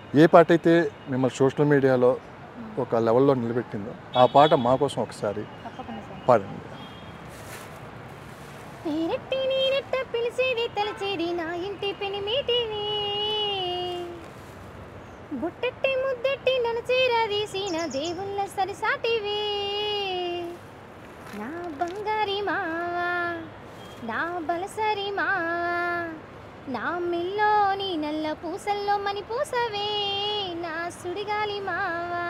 ఏ పాట అయితే మిమ్మల్ని సోషల్ మీడియాలో ఒక లెవెల్లో నిలబెట్టిందో ఆ పాట మా కోసం ఒకసారి తప్పకుండా సార్ పాడండి పేరెట్టి నీరెట్ట పిలిచేది తలచేది నా ఇంటి పెనిమిటివి బుట్టెట్టి ముద్దెట్టి నన్ను చేరదీసిన దేవుళ్ళ సరిసాటివి నా బంగారి మావా నా బలసరి మావా నా మిల్లోని నల్ల పూసల్లో మని పూసవే నా సుడిగాలి మావా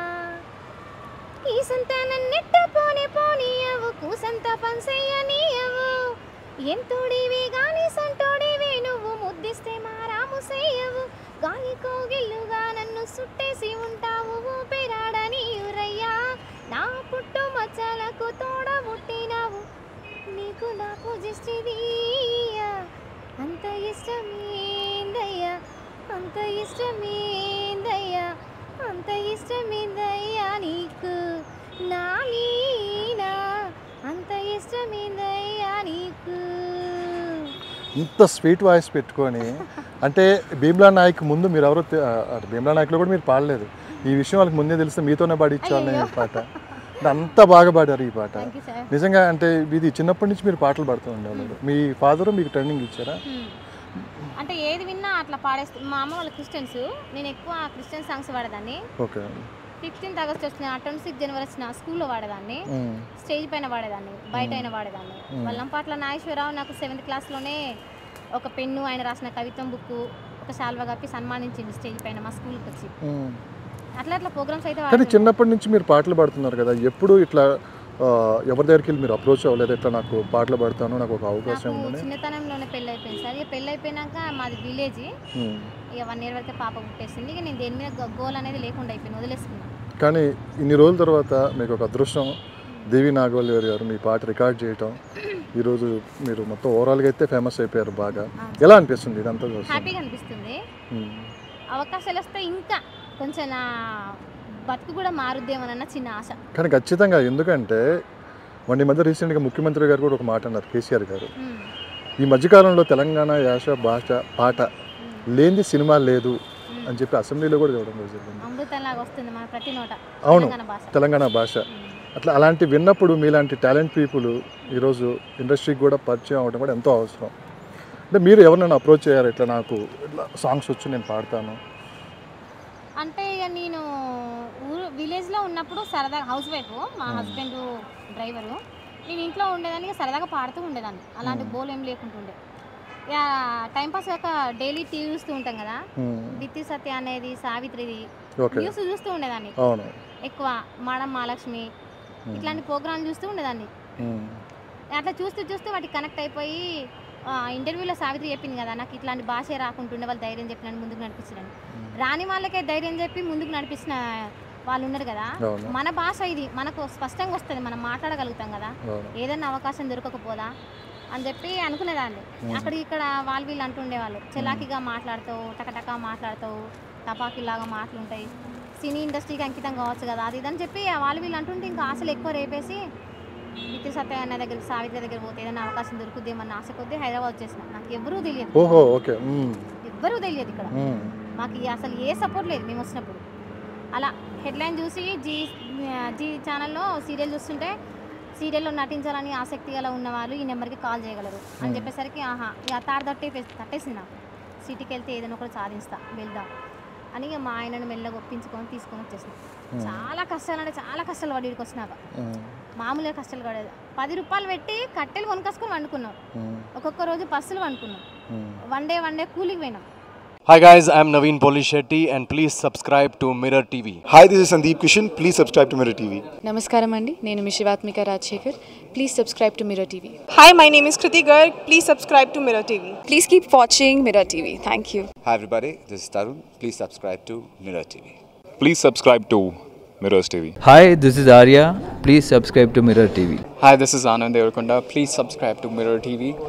ఈ సంత నన్నెట్ట పోని పోనీయవు కూసంత పంసయ్యనీయవు ఎంతోడివి గాని సంటోడివి నువ్వు ముద్దిస్తే మారాము సెయ్యవు గాలి కోగిల్లుగా నన్ను సుట్టేసి ఉంటావు ఊపిరాడని ఉరయ్యా నా పుట్టు మచ్చలకు తోడ పుట్టినావు నీకు నాకు జిస్టిదీయా అంత ఇష్టమేందయ్యా అంత ఇష్టమేందయ్యా అంత ఇష్టమేందయ్యా నీకు నా మీనా అంత ఇష్టమేందయ్యా నీకు ఇంత స్వీట్ వాయిస్ పెట్టుకొని అంటే భీమ్లా నాయక్ ముందు మీరు ఎవరో తె- ఆ, అటు భీమ్లా నాయక్లో కూడా మీరు పాడలేదు ఈ విషయం వాళ్ళకి ముందే తెలిస్తే మీతోనే పాడించాలని ఈ పాట అంటే అంత బాగా పాడారు ఈ పాట థ్యాంక్ యూ సార్ నిజంగా అంటే ఇది చిన్నప్పటి నుంచి మీరు పాటలు పాడుతూ ఉండేవాళ్ళు మీ ఫాదరు మీకు ట్రైనింగ్ ఇచ్చారా అంటే ఏది విన్నా అట్లా పాడేస్తూ మా అమ్మ వాళ్ళు క్రిస్టియన్స్ నేను ఎక్కువ క్రిస్టియన్ సాంగ్స్ పాడేదాన్ని ఓకే ఫిఫ్టీన్త్ ఆగస్ట్ వచ్చిన ట్వంటీ సిక్స్ జనవరి వచ్చిన స్కూల్లో పాడేదాన్ని స్టేజ్ పైన పాడేదాన్ని బయట అయినా పాడేదాన్ని వల్లంపాట్ల నాగేశ్వరరావు నాకు సెవెంత్ క్లాస్లోనే ఒక పెన్ను ఆయన రాసిన కవిత్వం బుక్ ఒక శాల్వా కప్పి సన్మానించింది స్టేజ్ పైన మా స్కూల్కి వచ్చి అట్లా అట్లా ప్రోగ్రామ్స్ అయితే కానీ వాడుతున్నాను. చిన్నప్పటి నుంచి మీరు పాటలు పాడుతున్నారు కదా ఎప్పుడు ఇట్లా ఆ, ఎవరి దగ్గరికి వెళ్ళి మీరు అప్రోచ్ అవ్వలేదు ఇట్లా నాకు పాటలు పాడతాను నాకు ఒక అవకాశం నాకు ఉందని చిన్నతనంలోనే పెళ్ళి అయిపోయింది సార్ ఇక పెళ్ళి అయిపోయినాక మాది విలేజ్ ఉమ్. ఇక వన్ ఇయర్ వరకే పాప పుట్టేసింది ఇక నేను దేని మీద గో- గోల్ అనేది లేకుండా అయిపోయింది వదిలేసుకున్నాను కానీ ఇన్ని రోజుల తర్వాత మీకు ఒక అదృష్టం దేవి నాగవల్లి గారు గారు మీ పాట రికార్డ్ చేయటం ఈరోజు మీరు మొత్తం ఓవరాల్గా అయితే ఫేమస్ అయిపోయారు బాగా ఎలా అనిపిస్తుంది ఇదంతా చూస్తే హ్యాపీగా అనిపిస్తుంది ఉమ్. అవకాశాలు వస్తే ఇంకా కొంచెం నా బతుకు కూడా మారుద్దేమోనన్న చిన్న ఆశ కానీ ఖచ్చితంగా ఎందుకంటే మొన్న ఈ మధ్య రీసెంట్గా ముఖ్యమంత్రి గారు కూడా ఒక మాట అన్నారు కేసీఆర్ గారు ఉమ్, ఈ మధ్యకాలంలో తెలంగాణ యాస భాష పాట ఉమ్, లేనిది సినిమా లేదు ఉమ్. అని చెప్పి అసెంబ్లీలో కూడా చూడడం జరిగింది అమృతంలాగా వస్తుంది మన ప్రతి నోట అవును తెలంగాణ భాష తెలంగాణ భాష ఉమ్. అట్లా అలాంటి విన్నప్పుడు మీలాంటి టాలెంట్ పీపుల్ ఈరోజు ఇండస్ట్రీకి కూడా పరిచయం అవడం కూడా ఎంతో అవసరం అంటే మీరు ఎవరినైనా అప్రోచ్ చేయారు ఇట్లా నాకు ఇట్లా సాంగ్స్ వచ్చి నేను పాడతాను అంటే ఇక నేను ఊరు విలేజ్లో ఉన్నప్పుడు సరదాగా హౌస్ వైఫ్ మా Hmm. హస్బెండ్ డ్రైవరు నేను ఇంట్లో ఉండేదాన్ని ఇక సరదాగా పాడుతూ ఉండేదాన్ని అలాంటి Hmm. బోల్ ఏం లేకుంటుండే ఇక టైంపాస్ కాక డైలీ టీవీ చూస్తూ ఉంటాం కదా దిత్తి సత్య అనేది సావిత్రిది ఓకే న్యూస్ చూస్తూ ఉండేదాన్ని అవును ఎక్కువ మాడం మహాలక్ష్మి Hmm. ఇట్లాంటి ప్రోగ్రామ్ చూస్తూ ఉండేదాన్ని ఉమ్. అట్లా చూస్తూ చూస్తూ వాటికి కనెక్ట్ అయిపోయి ఆ, ఇంటర్వ్యూలో సావిత్రి చెప్పింది కదా నాకు ఇట్లాంటి భాషే రాకుంటుండే వాళ్ళు ధైర్యం చెప్పినని ముందుకు నడిపించడానికి రాని వాళ్ళకే ధైర్యం చెప్పి ముందుకు నడిపించిన వాళ్ళు ఉన్నారు కదా అవును మన భాష ఇది మనకు స్పష్టంగా వస్తుంది మనం మాట్లాడగలుగుతాం కదా అవును ఏదైనా అవకాశం దొరకకపోదా అని చెప్పి అనుకునేదాన్ని Hmm. అక్కడ ఇక్కడ వాళ్ళు వీళ్ళు అంటుండేవాళ్ళు చెలాకిగా మాట్లాడతావు టకటకా మాట్లాడతావు టపాకీలాగా మాటలు ఉంటాయి సినీ ఇండస్ట్రీకి అంకితం కావచ్చు కదా అది ఇది అని చెప్పి ఆ వాళ్ళు వీళ్ళు అంటుంటే ఇంకా ఆశలు ఎక్కువ రేపేసి నిత్య సత్య అన్న దగ్గరికి సావిత్రి దగ్గర పోతే ఏదైనా అవకాశం దొరుకుద్దేమన్న ఆశ కొద్దీ హైదరాబాద్ వచ్చేసిన నాకు ఎవ్వరూ తెలియదు ఓహో ఓకే ఉమ్. ఎవ్వరూ తెలియదు ఇక్కడ ఉమ్. మాకు ఈ అసలు ఏ సపోర్ట్ లేదు మేము వచ్చినప్పుడు అలా హెడ్లైన్ చూసి జీ జీ ఛానల్లో సీరియల్ చూస్తుంటే సీరియల్లో నటించాలని ఆసక్తి గల ఉన్న వాళ్ళు ఈ నెంబర్కి కాల్ చేయగలరు అని Hmm. చెప్పేసరికి ఆహా ఇక తాడు తట్టే తట్టేసింది నాకు సిటీకి వెళ్తే ఏదైనా ఒకటి సాధిస్తా వెళ్దాం అని ఇక మా ఆయనను మెల్లగా ఒప్పించుకొని తీసుకొని వచ్చేసిన Hmm. చాలా కష్టాలు అంటే చాలా కష్టాలు పడి ఇక్కడికి వచ్చినాక ఉమ్. మామూలుగా కష్టాలు పడేది పది రూపాయలు పెట్టి కట్టెలు కొనుకొసుకొని వండుకున్నాం ఉమ్. ఒక్కొక్క రోజు పస్సులు వండుకున్నాం ఉమ్. వన్ డే వన్ డే కూలికి పోయినాం Hi guys, I'm Naveen Polishetty and please subscribe to Mirror TV. Hi, this is Sandeep Kishan. Please subscribe to Mirror TV. నమస్కారం అండి నేను మీ Shivathmika Rajasekhar please subscribe to Mirror TV Hi, my name is Kriti Garg. Please subscribe to Mirror TV. Please keep watching Mirror TV thank you Hi everybody, this is Tarun. Please subscribe to Mirror TV. Please subscribe to Mirrors TV. Hi, this is Arya. Please subscribe to Mirror TV. Hi, this is Anand Devarkonda. Please subscribe to Mirror TV.